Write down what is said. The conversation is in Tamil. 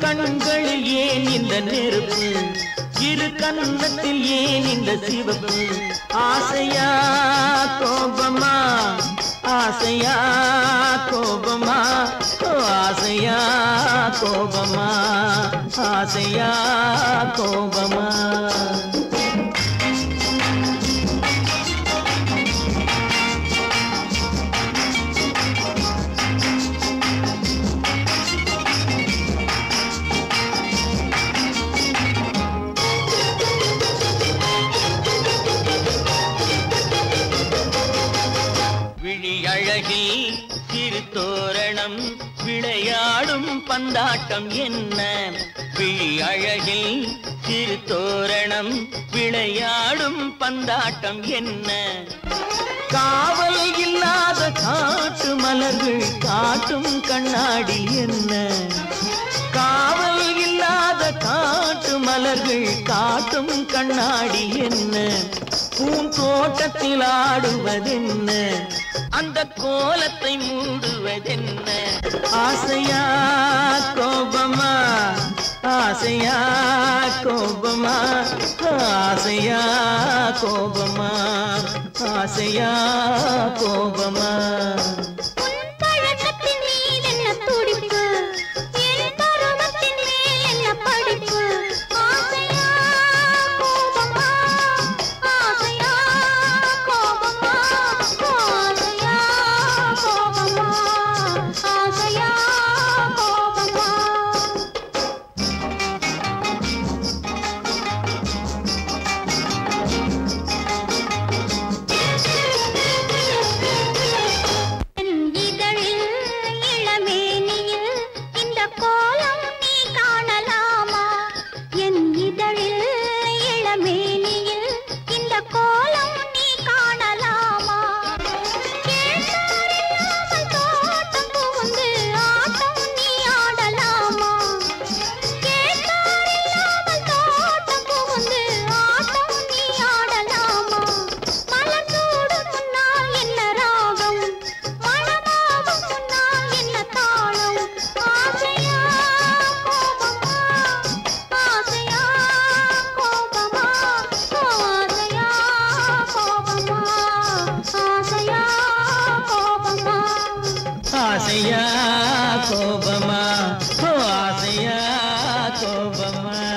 கண்களில் ஏன் இந்த நெருப்பு இரு கன்னத்தில் ஏன் இந்த சிவப்பு ஆசையா கோபமா ஆசையா கோபமா ஓ ஆசையா கோபமா ஆசையா கோபமா விழி அழகில் சிறு தோரணம் விளையாடும் பந்தாட்டம் என்ன விழி அழகில் சிறு தோரணம் விளையாடும் பந்தாட்டம் என்ன காவல் இல்லாத காட்டு மலர்கள் காட்டும் கண்ணாடி என்ன காவல் இல்லாத காட்டு மலர்கள் காட்டும் கண்ணாடி என்ன பூந்தோட்டத்தில் ஆடுவதென்ன அந்த கோலத்தை மூடுவதென்ன ஆசையா கோபமா ஆசையா கோபமா ஆசையா கோபமா ஆசையா கோபமா உன் பழக்கத்தின் மீதென்ன துடிப்பு என் பருவத்தின் மேல் என்ன படிப்பு ஆசையா கோபமா ஆசையா கோபமா ஆசையா கோபமா ஆசையா கோபமா என் இதழில் இளமேனியில் இந்த கோலம் நீ காணலாமா என் இதழில் இளமேனியில் இந்த கோலம் நீ காணலாமா கேட்டாரில்லாமல் தோட்டம் புகுந்து ஆட்டம் நீ ஆடலாமா கேட்டாரில்லாமல் தோட்டம் புகுந்து ஆட்டம் நீ ஆடலாமா மலர் சூடும் முன்னால் என்ன ராகம் மணமாகும் முன்னால் என்ன தாளம் ஆசையா கோபமா ஆசையா கோபமா ஆசையா கோபமா ஆசையா கோபமா ஆசையா கோபமா ஓ ஆசையா கோபமா